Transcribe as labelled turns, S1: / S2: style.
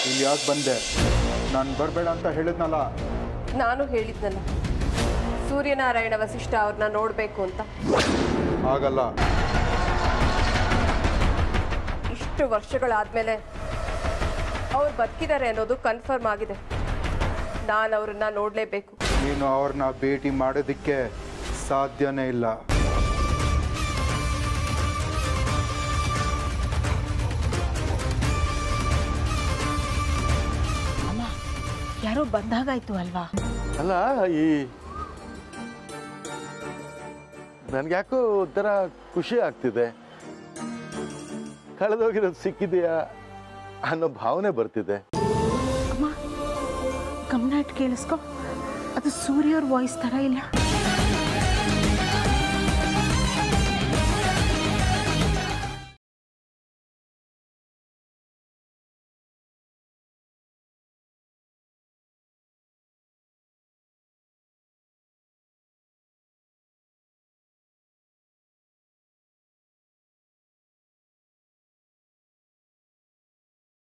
S1: ಇಲ್ಲಿ ಯಾಕೆ ಬಂದೆ ನಾನು ಬರಬೇಡ ಅಂತ ಹೇಳಿದ್ನಲ್ಲ
S2: ನಾನು ಹೇಳಿದ್ನಲ್ಲ ಸೂರ್ಯನಾರಾಯಣ ವಸಿಷ್ಠ ಅವ್ರನ್ನ ನೋಡಬೇಕು ಅಂತ
S1: ಆಗಲ್ಲ
S2: ಇಷ್ಟು ವರ್ಷಗಳಾದ್ಮೇಲೆ ಅವ್ರು ಬದುಕಿದ್ದಾರೆ ಅನ್ನೋದು ಕನ್ಫರ್ಮ್ ಆಗಿದೆ ನಾನು ಅವ್ರನ್ನ ನೋಡಲೇಬೇಕು
S1: ನೀನು ಅವ್ರನ್ನ ಭೇಟಿ ಮಾಡೋದಕ್ಕೆ ಸಾಧ್ಯನೇ ಇಲ್ಲ
S3: ಅಮ್ಮ ಯಾರೋ ಬಂದಾಗಾಯ್ತು ಅಲ್ವಾ
S4: ಅಲ್ಲ ಈ ನನಗ್ಯಾಕೋ ಒಂಥರ ಖುಷಿ ಆಗ್ತಿದೆ ಕಳೆದೋಗಿರೋದು ಸಿಕ್ಕಿದೆಯಾ ಅನ್ನೋ ಭಾವನೆ ಬರ್ತಿದೆ
S3: ಅಮ್ಮ ಗಮನ ಇಟ್ಟು ಕೇಳಿಸ್ಕೊ ಅದು ಸೂರ್ಯವ್ರ ವಾಯ್ಸ್ ಥರ ಇಲ್ಲ